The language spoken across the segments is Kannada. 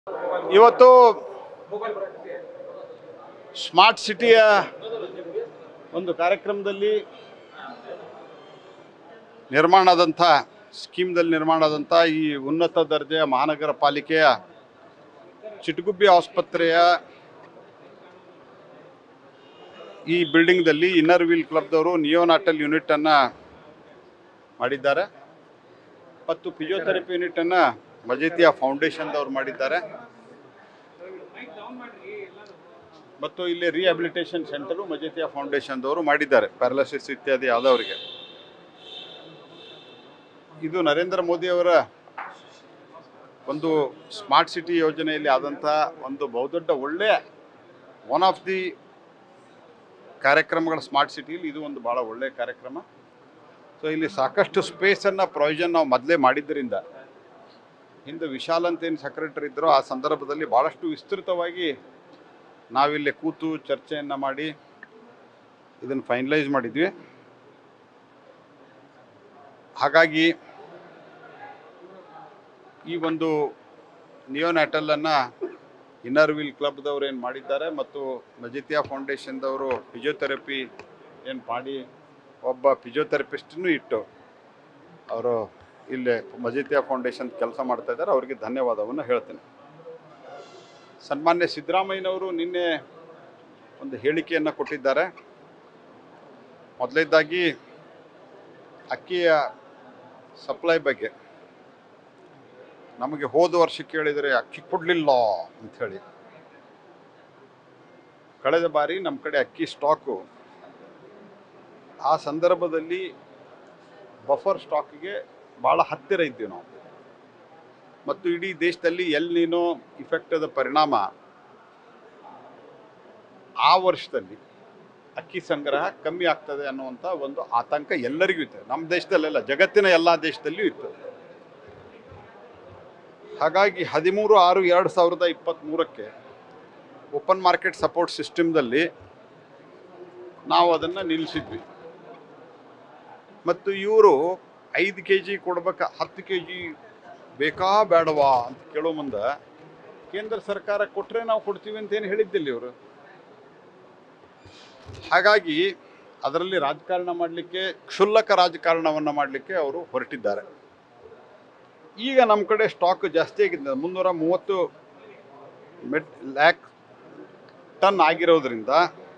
ಇವತ್ತು ಸ್ಮಾರ್ಟ್ ಸಿಟಿಯ ಒಂದು ಕಾರ್ಯಕ್ರಮದಲ್ಲಿ ನಿರ್ಮಾಣ ಆದಂಥ ಸ್ಕೀಮ್ದಲ್ಲಿ ನಿರ್ಮಾಣ ಆದಂಥ ಈ ಉನ್ನತ ದರ್ಜೆಯ ಮಹಾನಗರ ಪಾಲಿಕೆಯ ಚಿಟಗುಬ್ಬಿ ಆಸ್ಪತ್ರೆಯ ಈ ಬಿಲ್ಡಿಂಗ್ದಲ್ಲಿ ಇನ್ನರ್ ವೀಲ್ ಕ್ಲಬ್ದವರು ನಿಯೋನಾಟಲ್ ಯೂನಿಟನ್ನು ಮಾಡಿದ್ದಾರೆ ಮತ್ತು ಫಿಸಿಯೋಥೆರಪಿ ಯೂನಿಟನ್ನು ಮಜೇತಿಯ ಫೌಂಡೇಶನ್ದವ್ರು ಮಾಡಿದ್ದಾರೆ ಮತ್ತು ಇಲ್ಲಿ ರಿಹ್ಯಾಬಿಲಿಟೇಷನ್ ಸೆಂಟರು ಮಜೇತಿಯ ಫೌಂಡೇಶನ್ದವರು ಮಾಡಿದ್ದಾರೆ ಪ್ಯಾರಲಸಿಸ್ ಇತ್ಯಾದಿ ಆದವರಿಗೆ ಇದು ನರೇಂದ್ರ ಮೋದಿಯವರ ಒಂದು ಸ್ಮಾರ್ಟ್ ಸಿಟಿ ಯೋಜನೆಯಲ್ಲಿ ಆದಂಥ ಒಂದು ಬಹುದೊಡ್ಡ ಒಳ್ಳೆಯ ಒನ್ ಆಫ್ ದಿ ಕಾರ್ಯಕ್ರಮಗಳ ಸ್ಮಾರ್ಟ್ ಸಿಟಿಲಿ ಇದು ಒಂದು ಭಾಳ ಒಳ್ಳೆಯ ಕಾರ್ಯಕ್ರಮ ಸೊ ಇಲ್ಲಿ ಸಾಕಷ್ಟು ಸ್ಪೇಸನ್ನು ಪ್ರಾವಿಷನ್ ನಾವು ಮೊದಲೇ ಮಾಡಿದ್ದರಿಂದ ಹಿಂದೆ ವಿಶಾಲ್ ಅಂತ ಏನು ಸೆಕ್ರೆಟರಿ ಇದ್ದರು ಆ ಸಂದರ್ಭದಲ್ಲಿ ಭಾಳಷ್ಟು ವಿಸ್ತೃತವಾಗಿ ನಾವಿಲ್ಲಿ ಕೂತು ಚರ್ಚೆಯನ್ನು ಮಾಡಿ ಇದನ್ನು ಫೈನಲೈಸ್ ಮಾಡಿದ್ವಿ ಹಾಗಾಗಿ ಈ ಒಂದು ನಿಯೋನ್ಯಾಟಲನ್ನು ಇನ್ನರ್ ವೀಲ್ ಕ್ಲಬ್ದವ್ರು ಏನು ಮಾಡಿದ್ದಾರೆ ಮತ್ತು ಮಜಿತಿಯಾ ಫೌಂಡೇಶನ್ದವರು ಫಿಸಿಯೋಥೆರಪಿ ಏನು ಮಾಡಿ ಒಬ್ಬ ಫಿಸಿಯೋಥೆರಪಿಸ್ಟನ್ನು ಇಟ್ಟು ಅವರು ಇಲ್ಲೇ ಮಜಿತಿಯಾ ಫೌಂಡೇಶನ್ ಕೆಲಸ ಮಾಡ್ತಾ ಇದ್ದಾರೆ ಅವರಿಗೆ ಧನ್ಯವಾದವನ್ನು ಹೇಳ್ತೇನೆ ಸನ್ಮಾನ್ಯ ಸಿದ್ದರಾಮಯ್ಯನವರು ನಿನ್ನೆ ಒಂದು ಹೇಳಿಕೆಯನ್ನು ಕೊಟ್ಟಿದ್ದಾರೆ ಮೊದಲನೇದಾಗಿ ಅಕ್ಕಿಯ ಸಪ್ಲೈ ಬಗ್ಗೆ ನಮಗೆ ಹೋದ ವರ್ಷ ಕೇಳಿದರೆ ಅಕ್ಕಿ ಕೊಡಲಿಲ್ಲ ಅಂಥೇಳಿ ಕಳೆದ ಬಾರಿ ನಮ್ಮ ಕಡೆ ಅಕ್ಕಿ ಸ್ಟಾಕು ಆ ಸಂದರ್ಭದಲ್ಲಿ ಬಫರ್ ಸ್ಟಾಕ್ಗೆ ಭಾಳ ಹತ್ತಿರ ಇದ್ದೀವಿ ನಾವು ಮತ್ತು ಇಡೀ ದೇಶದಲ್ಲಿ ಎಲ್ಲಿ ನೀನು ಇಫೆಕ್ಟದ ಪರಿಣಾಮ ಆ ವರ್ಷದಲ್ಲಿ ಅಕ್ಕಿ ಸಂಗ್ರಹ ಕಮ್ಮಿ ಆಗ್ತದೆ ಅನ್ನುವಂಥ ಒಂದು ಆತಂಕ ಎಲ್ಲರಿಗೂ ಇತ್ತು ನಮ್ಮ ದೇಶದಲ್ಲೆಲ್ಲ ಜಗತ್ತಿನ ಎಲ್ಲ ದೇಶದಲ್ಲಿಯೂ ಇತ್ತು ಹಾಗಾಗಿ ಹದಿಮೂರು ಆರು ಎರಡು ಸಾವಿರದ ಇಪ್ಪತ್ತ್ಮೂರಕ್ಕೆ ಓಪನ್ ಮಾರ್ಕೆಟ್ ಸಪೋರ್ಟ್ ಸಿಸ್ಟಮ್ದಲ್ಲಿ ನಾವು ಅದನ್ನು ನಿಲ್ಲಿಸಿದ್ವಿ ಮತ್ತು ಇವರು ಐದು ಕೆ ಜಿ ಕೊಡ್ಬೇಕಾ ಹತ್ತು ಕೆ ಜಿ ಬೇಕಾ ಬೇಡವಾ ಅಂತ ಕೇಳೋ ಮುಂದೆ ಕೇಂದ್ರ ಸರ್ಕಾರ ಕೊಟ್ಟರೆ ನಾವು ಕೊಡ್ತೀವಿ ಅಂತ ಏನು ಹೇಳಿದ್ದಿಲ್ಲ ಇವರು ಹಾಗಾಗಿ ಅದರಲ್ಲಿ ರಾಜಕಾರಣ ಮಾಡಲಿಕ್ಕೆ ಕ್ಷುಲ್ಲಕ ರಾಜಕಾರಣವನ್ನು ಮಾಡಲಿಕ್ಕೆ ಅವರು ಹೊರಟಿದ್ದಾರೆ ಈಗ ನಮ್ಮ ಕಡೆ ಸ್ಟಾಕ್ ಜಾಸ್ತಿ ಆಗಿದೆ ಮುನ್ನೂರ ಮೂವತ್ತು ಮೆಟ್ ಲ್ಯಾಕ್ ಟನ್ ಆಗಿರೋದ್ರಿಂದ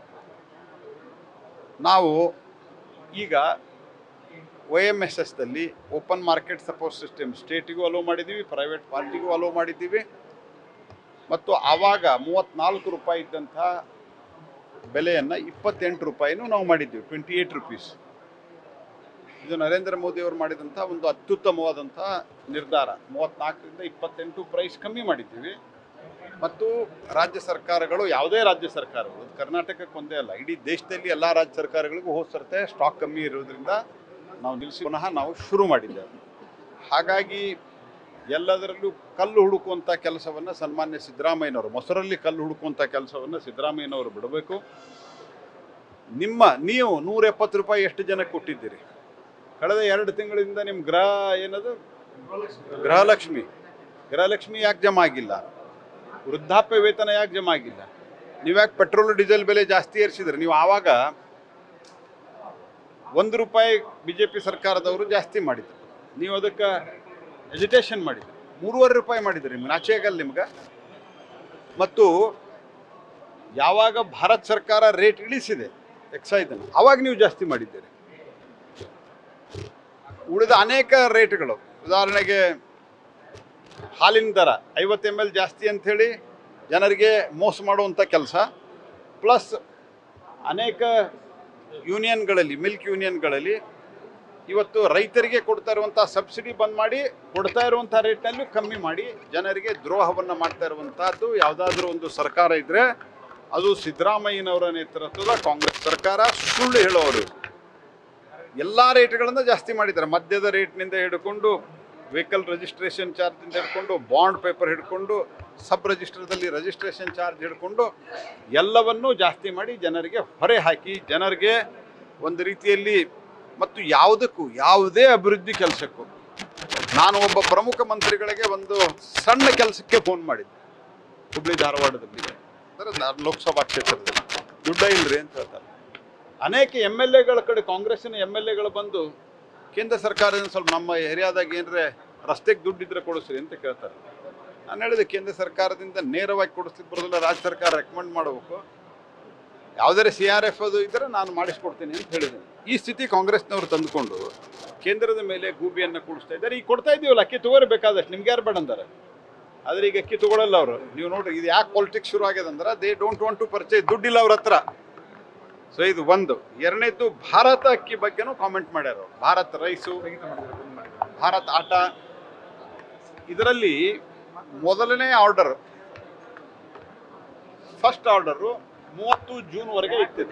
ನಾವು ಈಗ ಒ ಎಮ್ ಎಸ್ ಎಸ್ದಲ್ಲಿ ಓಪನ್ ಮಾರ್ಕೆಟ್ ಸಪೋರ್ಟ್ ಸಿಸ್ಟಮ್ ಸ್ಟೇಟಿಗೂ ಅಲೋ ಮಾಡಿದ್ದೀವಿ ಪ್ರೈವೇಟ್ ಪಾರ್ಟಿಗೂ ಅಲೋ ಮಾಡಿದ್ದೀವಿ ಮತ್ತು ಆವಾಗ ಮೂವತ್ತ್ನಾಲ್ಕು ರೂಪಾಯಿ ಇದ್ದಂಥ ಬೆಲೆಯನ್ನು ಇಪ್ಪತ್ತೆಂಟು ರೂಪಾಯಿನೂ ನಾವು ಮಾಡಿದ್ದೀವಿ ಟ್ವೆಂಟಿ ಏಯ್ಟ್ ರುಪೀಸ್ ಇದು ನರೇಂದ್ರ ಮೋದಿ ಅವರು ಮಾಡಿದಂಥ ಒಂದು ಅತ್ಯುತ್ತಮವಾದಂಥ ನಿರ್ಧಾರ ಮೂವತ್ತ್ನಾಲ್ಕರಿಂದ ಇಪ್ಪತ್ತೆಂಟು ಪ್ರೈಸ್ ಕಮ್ಮಿ ಮಾಡಿದ್ದೀವಿ ಮತ್ತು ರಾಜ್ಯ ಸರ್ಕಾರಗಳು ಯಾವುದೇ ರಾಜ್ಯ ಸರ್ಕಾರಗಳು ಅದು ಕರ್ನಾಟಕಕ್ಕೆ ಒಂದೇ ಅಲ್ಲ ಇಡೀ ದೇಶದಲ್ಲಿ ಎಲ್ಲ ರಾಜ್ಯ ಸರ್ಕಾರಗಳಿಗೂ ಹೋದ ಸರ್ತೆ ಸ್ಟಾಕ್ ಕಮ್ಮಿ ಇರೋದ್ರಿಂದ ನಾವು ನಿಲ್ಲಿಸಿ ಪುನಃ ನಾವು ಶುರು ಮಾಡಿದ್ದೇವೆ ಹಾಗಾಗಿ ಎಲ್ಲದರಲ್ಲೂ ಕಲ್ಲು ಹುಡುಕುವಂಥ ಕೆಲಸವನ್ನು ಸನ್ಮಾನ್ಯ ಸಿದ್ದರಾಮಯ್ಯನವರು ಮೊಸರಲ್ಲಿ ಕಲ್ಲು ಹುಡುಕುವಂಥ ಕೆಲಸವನ್ನು ಸಿದ್ದರಾಮಯ್ಯನವರು ಬಿಡಬೇಕು ನಿಮ್ಮ ನೀವು ನೂರ ಎಪ್ಪತ್ತು ರೂಪಾಯಿ ಎಷ್ಟು ಜನಕ್ಕೆ ಕೊಟ್ಟಿದ್ದೀರಿ ಕಳೆದ ಎರಡು ತಿಂಗಳಿಂದ ನಿಮ್ಮ ಗೃಹ ಏನದು ಗೃಹಲಕ್ಷ್ಮಿ ಗೃಹಲಕ್ಷ್ಮಿ ಯಾಕೆ ಜಮಾ ಆಗಿಲ್ಲ ವೃದ್ಧಾಪ್ಯ ವೇತನ ಯಾಕೆ ಜಮಾ ಆಗಿಲ್ಲ ನೀವು ಯಾಕೆ ಪೆಟ್ರೋಲ್ ಡೀಸೆಲ್ ಬೆಲೆ ಜಾಸ್ತಿ ಏರಿಸಿದ್ರಿ ನೀವು ಆವಾಗ ಒಂದು ರೂಪಾಯಿ ಬಿ ಜೆ ಪಿ ಸರ್ಕಾರದವರು ಜಾಸ್ತಿ ಮಾಡಿದ್ರು ನೀವು ಅದಕ್ಕೆ ಎಜಿಟೇಷನ್ ಮಾಡಿದ್ರಿ ಮೂರುವರೆ ರೂಪಾಯಿ ಮಾಡಿದ್ರಿ ನಿಮ್ಗೆ ನಾಚೆ ಆಗಲ್ಲ ನಿಮ್ಗೆ ಮತ್ತು ಯಾವಾಗ ಭಾರತ ಸರ್ಕಾರ ರೇಟ್ ಇಳಿಸಿದೆ ಎಕ್ಸೈಸನ್ನು ಅವಾಗ ನೀವು ಜಾಸ್ತಿ ಮಾಡಿದ್ದೀರಿ ಉಳಿದ ಅನೇಕ ರೇಟ್ಗಳು ಉದಾಹರಣೆಗೆ ಹಾಲಿನ ದರ ಐವತ್ತು ಎಮ್ ಎಲ್ ಜಾಸ್ತಿ ಅಂಥೇಳಿ ಜನರಿಗೆ ಮೋಸ ಮಾಡುವಂಥ ಕೆಲಸ ಪ್ಲಸ್ ಅನೇಕ ಯೂನಿಯನ್ಗಳಲ್ಲಿ ಮಿಲ್ಕ್ ಯೂನಿಯನ್ಗಳಲ್ಲಿ ಇವತ್ತು ರೈತರಿಗೆ ಕೊಡ್ತಾ ಇರುವಂಥ ಸಬ್ಸಿಡಿ ಬಂದ್ ಮಾಡಿ ಕೊಡ್ತಾ ಇರುವಂಥ ರೇಟ್ನಲ್ಲೂ ಕಮ್ಮಿ ಮಾಡಿ ಜನರಿಗೆ ದ್ರೋಹವನ್ನು ಮಾಡ್ತಾ ಇರುವಂಥದ್ದು ಯಾವುದಾದ್ರೂ ಒಂದು ಸರ್ಕಾರ ಇದ್ದರೆ ಅದು ಸಿದ್ದರಾಮಯ್ಯನವರ ನೇತೃತ್ವದ ಕಾಂಗ್ರೆಸ್ ಸರ್ಕಾರ ಸುಳ್ಳು ಹೇಳೋರು ಎಲ್ಲ ರೇಟ್ಗಳನ್ನು ಜಾಸ್ತಿ ಮಾಡಿದ್ದಾರೆ ಮದ್ಯದ ರೇಟ್ನಿಂದ ಹಿಡ್ಕೊಂಡು ವೆಹಿಕಲ್ ರಿಜಿಸ್ಟ್ರೇಷನ್ ಚಾರ್ಜಿಂದ ಹಿಡ್ಕೊಂಡು ಬಾಂಡ್ ಪೇಪರ್ ಹಿಡ್ಕೊಂಡು ಸಬ್ ರಿಜಿಸ್ಟರ್ದಲ್ಲಿ ರಿಜಿಸ್ಟ್ರೇಷನ್ ಚಾರ್ಜ್ ಹಿಡ್ಕೊಂಡು ಎಲ್ಲವನ್ನೂ ಜಾಸ್ತಿ ಮಾಡಿ ಜನರಿಗೆ ಹೊರೆ ಹಾಕಿ ಜನರಿಗೆ ಒಂದು ರೀತಿಯಲ್ಲಿ ಮತ್ತು ಯಾವುದಕ್ಕೂ ಯಾವುದೇ ಅಭಿವೃದ್ಧಿ ಕೆಲಸಕ್ಕೂ ನಾನು ಒಬ್ಬ ಪ್ರಮುಖ ಮಂತ್ರಿಗಳಿಗೆ ಒಂದು ಸಣ್ಣ ಕೆಲಸಕ್ಕೆ ಫೋನ್ ಮಾಡಿದ್ದೆ ಹುಬ್ಳಿ ಧಾರವಾಡದಲ್ಲಿ ಅಂದರೆ ನ- ಲೋಕಸಭಾ ಕ್ಷೇತ್ರದಲ್ಲಿ ದುಡ್ಡ ಇಲ್ರಿ ಅಂತ ಹೇಳ್ತಾರೆ ಅನೇಕ ಎಮ್ ಎಲ್ ಎಗಳ ಕಡೆ ಕಾಂಗ್ರೆಸ್ಸಿನ ಎಮ್ ಎಲ್ ಎಗಳು ಬಂದು ಕೇಂದ್ರ ಸರ್ಕಾರದಿಂದ ಸ್ವಲ್ಪ ನಮ್ಮ ಏರಿಯಾದಾಗ ಏನರೆ ರಸ್ತೆಗೆ ದುಡ್ಡಿದ್ರೆ ಕೊಡಿಸ್ರಿ ಅಂತ ಕೇಳ್ತಾರೆ ನಾನು ಹೇಳಿದೆ ಕೇಂದ್ರ ಸರ್ಕಾರದಿಂದ ನೇರವಾಗಿ ಕೊಡಿಸ್ಲಿಕ್ಕೆ ಬರೋದಿಲ್ಲ ರಾಜ್ಯ ಸರ್ಕಾರ ರೆಕಮೆಂಡ್ ಮಾಡಬೇಕು ಯಾವುದೇ ಸಿ ಆರ್ ಎಫ್ ಅದು ಇದ್ದರೆ ನಾನು ಮಾಡಿಸ್ಕೊಡ್ತೀನಿ ಅಂತ ಹೇಳಿದೆ ಈ ಸ್ಥಿತಿ ಕಾಂಗ್ರೆಸ್ನವರು ತಂದುಕೊಂಡು ಕೇಂದ್ರದ ಮೇಲೆ ಗೂಬಿಯನ್ನು ಕೂಡಿಸ್ತಾ ಇದ್ದಾರೆ ಈಗ ಕೊಡ್ತಾ ಇದ್ದೀವಲ್ಲ ಅಕ್ಕಿ ತಗೋರಿ ಬೇಕಾದಷ್ಟು ನಿಮ್ಗೆ ಯಾರು ಬೇಡ ಅಂತಾರೆ ಆದರೆ ಈಗ ಅಕ್ಕಿ ತಗೊಳ್ಳಲ್ಲ ಅವರು ನೀವು ನೋಡ್ರಿ ಇದು ಯಾಕೆ ಪಾಲಿಟಿಕ್ಸ್ ಶುರು ಆಗಿದೆ ಅಂದ್ರೆ they don't want to purchase ದುಡ್ಡಿಲ್ಲ ಅವ್ರ ಹತ್ರ ಸೊ ಇದು ಒಂದು ಎರಡನೇದು ಭಾರತ ಅಕ್ಕಿ ಬಗ್ಗೆನೂ ಕಾಮೆಂಟ್ ಮಾಡ್ಯಾರ ಅವ್ರು. ಭಾರತ್ ರೈಸು ಭಾರತ್ ಆಟ ಇದರಲ್ಲಿ ಮೊದಲನೇ ಆರ್ಡರ್ ಫಸ್ಟ್ ಆರ್ಡರು ಮೂವತ್ತು ಜೂನ್ವರೆಗೆ ಇತ್ತು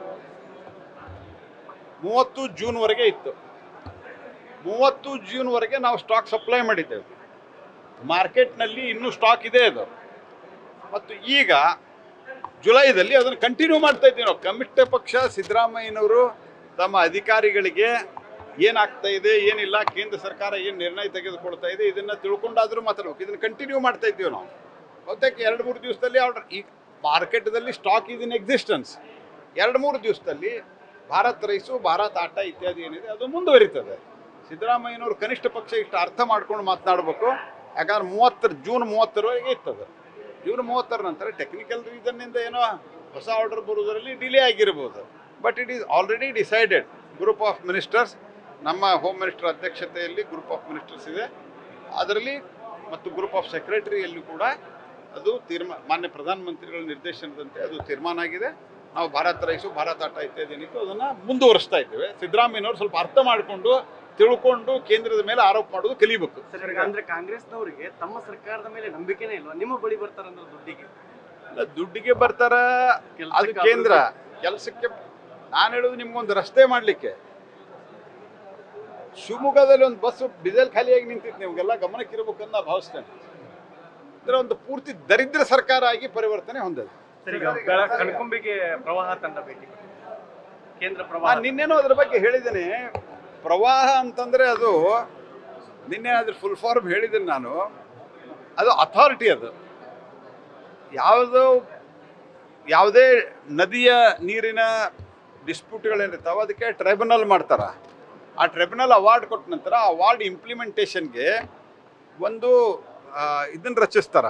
ಮೂವತ್ತು ಜೂನ್ವರೆಗೆ ಇತ್ತು ಮೂವತ್ತು ಜೂನ್ವರೆಗೆ ನಾವು ಸ್ಟಾಕ್ ಸಪ್ಲೈ ಮಾಡಿದ್ದೇವೆ ಮಾರ್ಕೆಟ್ನಲ್ಲಿ ಇನ್ನೂ ಸ್ಟಾಕ್ ಇದೆ ಅದು ಮತ್ತು ಈಗ ಜುಲೈದಲ್ಲಿ ಅದನ್ನು ಕಂಟಿನ್ಯೂ ಮಾಡ್ತಾ ಇದ್ದೀವಿ ನಾವು ಕಮ್ಯುನಿಸ್ಟ್ ಪಕ್ಷ ಸಿದ್ದರಾಮಯ್ಯನವರು ತಮ್ಮ ಅಧಿಕಾರಿಗಳಿಗೆ ಏನಾಗ್ತಾ ಇದೆ ಏನಿಲ್ಲ ಕೇಂದ್ರ ಸರ್ಕಾರ ಏನು ನಿರ್ಣಯ ತೆಗೆದುಕೊಳ್ತಾ ಇದೆ ಇದನ್ನು ತಿಳ್ಕೊಂಡಾದರೂ ಮಾತಾಡ್ಬೇಕು ಇದನ್ನು ಕಂಟಿನ್ಯೂ ಮಾಡ್ತಾ ಇದ್ದೀವಿ ನಾವು ಬಹುತೇಕ ಎರಡು ಮೂರು ದಿವಸದಲ್ಲಿ ಆರ್ಡರ್ ಈ ಮಾರ್ಕೆಟ್ದಲ್ಲಿ ಸ್ಟಾಕ್ ಇಸ್ ಇನ್ ಎಕ್ಸಿಸ್ಟೆನ್ಸ್ ಎರಡು ಮೂರು ದಿವಸದಲ್ಲಿ ಭಾರತ್ ರೈಸು ಭಾರತ್ ಆಟ ಇತ್ಯಾದಿ ಏನಿದೆ ಅದು ಮುಂದುವರಿತದೆ ಸಿದ್ದರಾಮಯ್ಯನವರು ಕನಿಷ್ಠ ಪಕ್ಷ ಇಷ್ಟು ಅರ್ಥ ಮಾಡ್ಕೊಂಡು ಮಾತನಾಡಬೇಕು ಯಾಕಂದ್ರೆ ಮೂವತ್ತರ ಜೂನ್ ಮೂವತ್ತರವರೆಗೆ ಇರ್ತದೆ ಜೂನ್ ಮೂವತ್ತರ ನಂತರ ಟೆಕ್ನಿಕಲ್ ರೀಸನ್ನಿಂದ ಏನೋ ಹೊಸ ಆರ್ಡರ್ ಬರುವುದರಲ್ಲಿ ಡಿಲೇ ಆಗಿರ್ಬೋದು but it is already decided group of ministers ನಮ್ಮ ಹೋಮ್ ಮಿನಿಸ್ಟರ್ ಅಧ್ಯಕ್ಷತೆಯಲ್ಲಿ ಗ್ರೂಪ್ ಆಫ್ ಮಿನಿಸ್ಟರ್ಸ್ ಇದೆ ಅದರಲ್ಲಿ ಮತ್ತು ಗ್ರೂಪ್ ಆಫ್ ಸೆಕ್ರೆಟರಿಯಲ್ಲಿ ಕೂಡ ಅದು ತೀರ್ಮಾನ ಮಾನ್ಯ ಪ್ರಧಾನಮಂತ್ರಿಗಳ ನಿರ್ದೇಶನದಂತೆ ಅದು ತೀರ್ಮಾನ ಆಗಿದೆ ನಾವು ಭಾರತ್ ರೈಸು ಭಾರತ್ ಆಟ ಇತ್ಯಾದಿ ಏನಿತ್ತು ಅದನ್ನು ಮುಂದುವರಿಸ್ತಾ ಇದ್ದೇವೆ ಸಿದ್ದರಾಮಯ್ಯನವರು ಸ್ವಲ್ಪ ಅರ್ಥ ಮಾಡಿಕೊಂಡು ತಿಳ್ಕೊಂಡು ಕೇಂದ್ರದ ಮೇಲೆ ಆರೋಪ ಮಾಡೋದು ಕಲಿಬೇಕು ಸರ್ ಈಗ ಅಂದ್ರೆ ಕಾಂಗ್ರೆಸ್ನವರಿಗೆ ತಮ್ಮ ಸರ್ಕಾರದ ಮೇಲೆ ನಂಬಿಕೆನೇ ಇಲ್ವಾ ನಿಮ್ಮ ಬಳಿ ಬರ್ತಾರಂದ್ರೆ ದುಡ್ಡಿಗೆ ಅಲ್ಲ, ದುಡ್ಡಿಗೆ ಬರ್ತಾರ ಅದು ಕೆಲ್ಸಕ್ಕೆ ಕೇಂದ್ರ ಕೆಲಸಕ್ಕೆ ನಾನು ಹೇಳೋದು ನಿಮ್ಗೊಂದು ರಸ್ತೆ ಮಾಡಲಿಕ್ಕೆ ಶಿವಮೊಗ್ಗದಲ್ಲಿ ಒಂದು ಬಸ್ ಡೀಸೆಲ್ ಖಾಲಿಯಾಗಿ ನಿಂತಿತ್ತು ನಿಮಗೆಲ್ಲ ಗಮನಕ್ಕಿರ್ಬೇಕಂತ ನಾ ಭಾವಿಸ್ತೇನೆ ಅಂದ್ರೆ ಒಂದು ಪೂರ್ತಿ ದರಿದ್ರ ಸರ್ಕಾರ ಆಗಿ ಪರಿವರ್ತನೆ ಹೊಂದಿದೆ ಸರ್ ಈಗ ಬೆಳ- ಕಣ್ಕುಂಬಿಗೆ ಪ್ರವಾಹ ತಂಡ ಭೇಟಿ ಕೇಂದ್ರ ಪ್ರವಾಹ ನಾನು ನಿನ್ನೆನೂ ಅದ್ರ ಬಗ್ಗೆ ಹೇಳಿದ್ದೇನೆ ಪ್ರವಾಹ ಅಂತಂದ್ರೆ ಅದು ನಿನ್ನೆ ಅದ್ರ ಫುಲ್ ಫಾರ್ಮ್ ಹೇಳಿದ್ದೀನಿ ನಾನು ಅದು ಅಥಾರಿಟಿ ಅದು ಯಾವುದೋ ಯಾವುದೇ ನದಿಯ ನೀರಿನ ಡಿಸ್ಪ್ಯೂಟ್ಗಳೇನಿರ್ತಾವೆ ಅದಕ್ಕೆ ಟ್ರೈಬ್ಯುನಲ್ ಮಾಡ್ತಾರೆ ಆ ಟ್ರೈಬ್ಯುನಲ್ ಅವಾರ್ಡ್ ಕೊಟ್ಟ ನಂತರ ಆ ಅವಾರ್ಡ್ ಇಂಪ್ಲಿಮೆಂಟೇಷನ್ಗೆ ಒಂದು ಇದನ್ನು ರಚಿಸ್ತಾರೆ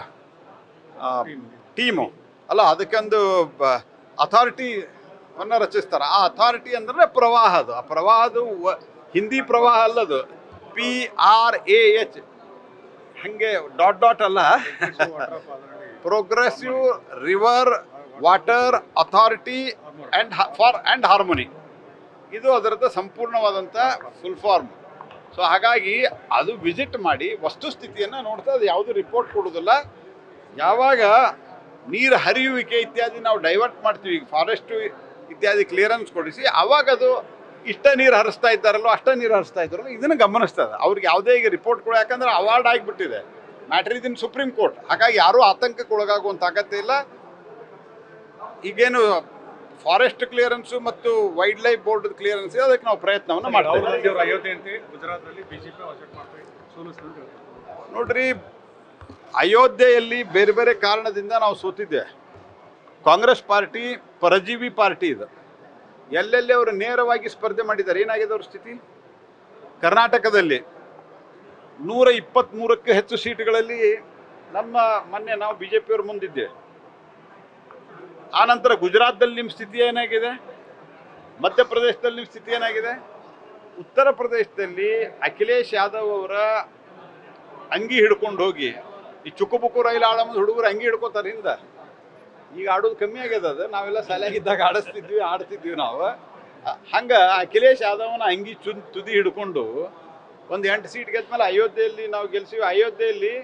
ಟೀಮು ಅಲ್ಲ ಅದಕ್ಕೊಂದು ಅಥಾರಿಟಿವನ್ನು ರಚಿಸ್ತಾರೆ ಆ ಅಥಾರಿಟಿ ಅಂದ್ರೆ ಪ್ರವಾಹ ಅದು ಆ ಪ್ರವಾಹದು ವ- ಹಿಂದಿ ಪ್ರವಾಹ ಅಲ್ಲದು ಪಿ ಆರ್ ಎ ಎಚ್ ಹಾಗೆ ಡಾಟ್ ಡಾಟ್ ಅಲ್ಲ progressive river water authority and for and harmony ಇದು ಅದರದ್ದು ಸಂಪೂರ್ಣವಾದಂಥ ಫುಲ್ ಫಾರ್ಮ್ ಸೊ ಹಾಗಾಗಿ ಅದು ವಿಸಿಟ್ ಮಾಡಿ ವಸ್ತುಸ್ಥಿತಿಯನ್ನು ನೋಡ್ತಾ ಅದು ಯಾವುದು ರಿಪೋರ್ಟ್ ಕೊಡೋದಿಲ್ಲ ಯಾವಾಗ ನೀರು ಹರಿಯುವಿಕೆ ಇತ್ಯಾದಿ ನಾವು ಡೈವರ್ಟ್ ಮಾಡ್ತೀವಿ ಈಗ ಫಾರೆಸ್ಟು ಇತ್ಯಾದಿ ಕ್ಲಿಯರೆನ್ಸ್ ಕೊಡಿಸಿ ಆವಾಗ ಅದು ಇಷ್ಟ ನೀರು ಹರಿಸ್ತಾ ಇದ್ದಾರಲ್ಲೋ ಅಷ್ಟ ನೀರು ಹರಿಸ್ತಾ ಇದ್ದಾರಲ್ಲೋ ಇದನ್ನು ಗಮನಿಸ್ತದೆ ಅವ್ರಿಗೆ ಯಾವುದೇ ಈಗ ರಿಪೋರ್ಟ್ ಕೊಡ ಯಾಕಂದ್ರೆ ಅವಾರ್ಡ್ ಆಗಿಬಿಟ್ಟಿದೆ ಮ್ಯಾಟ್ರ್ ಇದಿನ್ ಸುಪ್ರೀಂ ಕೋರ್ಟ್ ಹಾಗಾಗಿ ಯಾರೂ ಆತಂಕಕ್ಕೆ ಒಳಗಾಗುವಂಥ ಅಗತ್ಯ ಇಲ್ಲ ಈಗೇನು ಫಾರೆಸ್ಟ್ ಕ್ಲಿಯರೆನ್ಸು ಮತ್ತು ವೈಲ್ಡ್ ಲೈಫ್ ಬೋರ್ಡ್ ಕ್ಲಿಯರೆನ್ಸ್ ಇದೆ ಅದಕ್ಕೆ ನಾವು ಪ್ರಯತ್ನವನ್ನು ಮಾಡ್ತೇವೆ ರಾಹುಲ್ ಗಾಂಧಿ ಅವರು ಅಯೋಧ್ಯೆ ಅಂತ ಗುಜರಾತ್ನಲ್ಲಿ ಬಿಜೆಪಿ ವಶಕ್ಕೆ ಮಾಡ್ತಾರೆ ಸೋಲಿಸ್ತಾರೆ ನೋಡ್ರಿ ಅಯೋಧ್ಯೆಯಲ್ಲಿ ಬೇರೆ ಬೇರೆ ಕಾರಣದಿಂದ ನಾವು ಸೋತಿದ್ದೆ ಕಾಂಗ್ರೆಸ್ ಪಾರ್ಟಿ ಪರಜೀವಿ ಪಾರ್ಟಿ ಇದು ಎಲ್ಲೆಲ್ಲಿ ಅವರು ನೇರವಾಗಿ ಸ್ಪರ್ಧೆ ಮಾಡಿದ್ದಾರೆ ಏನಾಗಿದೆ ಅವ್ರ ಸ್ಥಿತಿ ಕರ್ನಾಟಕದಲ್ಲಿ ನೂರ ಇಪ್ಪತ್ತ್ಮೂರಕ್ಕೆ ಹೆಚ್ಚು ಸೀಟುಗಳಲ್ಲಿ ನಮ್ಮ ಮೊನ್ನೆ ನಾವು ಬಿ ಜೆ ಪಿಯವ್ರ ಮುಂದಿದ್ದೆ ಆನಂತರ ಗುಜರಾತ್ದಲ್ಲಿ ನಿಮ್ಮ ಸ್ಥಿತಿ ಏನಾಗಿದೆ ಮಧ್ಯಪ್ರದೇಶದಲ್ಲಿ ನಿಮ್ಮ ಸ್ಥಿತಿ ಏನಾಗಿದೆ ಉತ್ತರ ಪ್ರದೇಶದಲ್ಲಿ ಅಖಿಲೇಶ್ ಯಾದವ್ ಅವರ ಅಂಗಿ ಹಿಡ್ಕೊಂಡು ಹೋಗಿ ಈ ಚುಕ್ಕುಬುಕ್ಕು ರೈಲು ಆಡೋದು ಹುಡುಗರು ಅಂಗಿ ಹಿಡ್ಕೋತಾರೆ ಹಿಂದ ಈಗ ಆಡೋದು ಕಮ್ಮಿ ಆಗ್ಯದ ಅದು ನಾವೆಲ್ಲ ಶಾಲೆಯಾಗಿದ್ದಾಗ ಆಡಿಸ್ತಿದ್ವಿ ಆಡ್ತಿದ್ವಿ ನಾವು ಅ- ಹಂಗ ಅಖಿಲೇಶ್ ಯಾದವನ ಅಂಗಿ ಚು ತುದಿ ಹಿಡ್ಕೊಂಡು ಒಂದು ಎಂಟು ಸೀಟ್ ಗೆದ್ಮೇಲೆ ಅಯೋಧ್ಯೆಯಲ್ಲಿ ನಾವು ಗೆಲ್ಸಿವಿ ಅಯೋಧ್ಯೆಯಲ್ಲಿ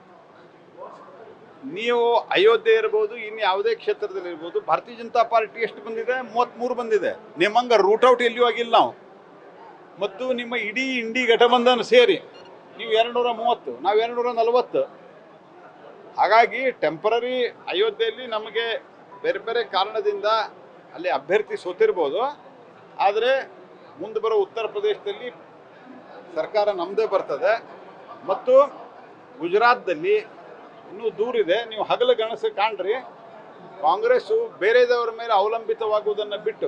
ನೀವು ಅಯೋಧ್ಯೆ ಇರ್ಬೋದು ಇನ್ನು ಯಾವುದೇ ಕ್ಷೇತ್ರದಲ್ಲಿ ಇರ್ಬೋದು ಭಾರತೀಯ ಜನತಾ ಪಾರ್ಟಿ ಎಷ್ಟು ಬಂದಿದೆ ಮೂವತ್ತ್ಮೂರು ಬಂದಿದೆ ನಿಮ್ಮಂಗೆ ರೂಟ್ ಔಟ್ ಎಲ್ಲಿಯೂ ಆಗಿಲ್ಲ ನಾವು ಮತ್ತು ನಿಮ್ಮ ಇಡೀ ಇಂಡಿ ಘಟಬಂಧನ ಸೇರಿ ನೀವು ಎರಡುನೂರ ಮೂವತ್ತು ನಾವು ಎರಡುನೂರ ನಲವತ್ತು ಹಾಗಾಗಿ ಟೆಂಪರರಿ ಅಯೋಧ್ಯೆಯಲ್ಲಿ ನಮಗೆ ಬೇರೆ ಬೇರೆ ಕಾರಣದಿಂದ ಅಲ್ಲಿ ಅಭ್ಯರ್ಥಿ ಸೋತಿರ್ಬೋದು ಆದರೆ ಮುಂದೆ ಬರೋ ಉತ್ತರ ಪ್ರದೇಶದಲ್ಲಿ ಸರ್ಕಾರ ನಮ್ಮದೇ ಬರ್ತದೆ ಮತ್ತು ಗುಜರಾತ್ದಲ್ಲಿ ಇನ್ನೂ ದೂರ ಇದೆ ನೀವು ಹಗಲು ಗಣಸು ಕಾಣ್ರಿ ಕಾಂಗ್ರೆಸ್ಸು ಬೇರೆದವರ ಮೇಲೆ ಅವಲಂಬಿತವಾಗುವುದನ್ನು ಬಿಟ್ಟು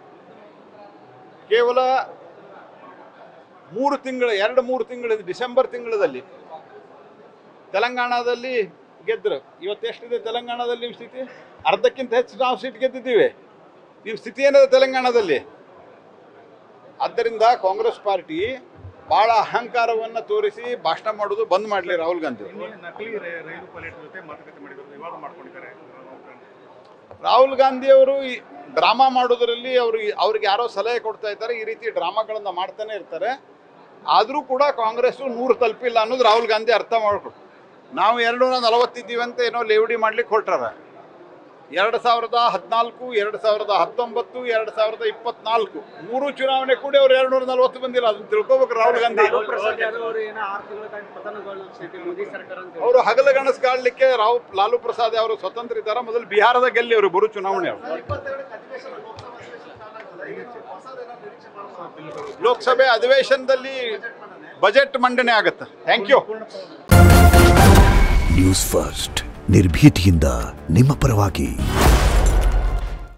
ಕೇವಲ ಮೂರು ತಿಂಗಳ ಎರಡು ಮೂರು ತಿಂಗಳ ಡಿಸೆಂಬರ್ ತಿಂಗಳಲ್ಲಿ ತೆಲಂಗಾಣದಲ್ಲಿ ಗೆದ್ದರು ಇವತ್ತು ಎಷ್ಟಿದೆ ತೆಲಂಗಾಣದಲ್ಲಿ ನಿಮ್ಮ ಸ್ಥಿತಿ ಅರ್ಧಕ್ಕಿಂತ ಹೆಚ್ಚು ನಾವು ಸೀಟ್ ಗೆದ್ದಿದ್ದೀವಿ ನಿಮ್ಮ ಸ್ಥಿತಿ ಏನಿದೆ ತೆಲಂಗಾಣದಲ್ಲಿ ಆದ್ದರಿಂದ ಕಾಂಗ್ರೆಸ್ ಪಾರ್ಟಿ ಭಾಳ ಅಹಂಕಾರವನ್ನು ತೋರಿಸಿ ಭಾಷಣ ಮಾಡೋದು ಬಂದ್ ಮಾಡಲಿ ರಾಹುಲ್ ಗಾಂಧಿ ಅವರು. ನಿನ್ನೆ ನಕಲಿ ರೈ- ರೈಲು ಪೈಲಟ್ ಜೊತೆ ಮಾತುಕತೆ ಮಾಡಿದ್ರು ವಿವಾದ ಮಾಡ್ಕೊಂಡಿದ್ದಾರೆ ರಾಹುಲ್ ಗಾಂಧಿ ಅವರು ಈ ಡ್ರಾಮಾ ಮಾಡೋದರಲ್ಲಿ ಅವ್ರಿಗೆ ಅವ್ರಿಗೆ ಯಾರೋ ಸಲಹೆ ಕೊಡ್ತಾ ಇದ್ದಾರೆ ಈ ರೀತಿ ಡ್ರಾಮಾಗಳನ್ನು ಮಾಡ್ತಾನೆ ಇರ್ತಾರೆ ಆದರೂ ಕೂಡ ಕಾಂಗ್ರೆಸ್ಸು ನೂರು ತಲುಪಿಲ್ಲ ಅನ್ನೋದು ರಾಹುಲ್ ಗಾಂಧಿ ಅರ್ಥ ಮಾಡ್ಕೊಡು ನಾವು ಎರಡು ನೂರ ನಲವತ್ತಿದ್ದೀವಿ ಅಂತ ಏನೋ ಲೇವಡಿ ಮಾಡ್ಲಿಕ್ಕೆ ಹೊರಟಾರ ಎರಡು ಸಾವಿರದ ಹದಿನಾಲ್ಕು ಎರಡು ಸಾವಿರದ ಹತ್ತೊಂಬತ್ತು ಎರಡು ಸಾವಿರದ ಇಪ್ಪತ್ನಾಲ್ಕು ಮೂರು ಚುನಾವಣೆ ಕೂಡ ಅವ್ರು ಎರಡು ನೂರ ನಲವತ್ತು ಬಂದಿಲ್ಲ ಅದನ್ನ ತಿಳ್ಕೊಬೇಕು ರಾಹುಲ್ ಗಾಂಧಿ ಲಾಲೂ ಪ್ರಸಾದ್ ಯಾದವ್ ಅವರು ಏನೋ ಆರು ತಿಂಗಳ ಕಾಲ ಪತನಗೊಳ್ಳುವ ಸ್ಥಿತಿ ಮೋದಿ ಸರ್ಕಾರ ಅಂತ ಹೇಳಿ. ಅವರು ಹಗಲಗನಸು ಕಾಡ್ಲಿಕ್ಕೆ ರಾವ್ ಲಾಲು ಪ್ರಸಾದ್ ಅವರು ಸ್ವತಂತ್ರ ಇದ್ದಾರೆ ಮೊದಲು ಬಿಹಾರದ ಗೆಲ್ಲಿ ಅವರು ಬರು ಚುನಾವಣೆ ಅವರು ಲೋಕಸಭೆ ಅಧಿವೇಶನದಲ್ಲಿ ಬಜೆಟ್ ಮಂಡನೆ ಆಗುತ್ತೆ ಥ್ಯಾಂಕ್ ಯು ನ್ಯೂಸ್ ಫಸ್ಟ್ ನಿರ್ಭೀತಿಯಿಂದ ನಿಮ್ಮ ಪರವಾಗಿ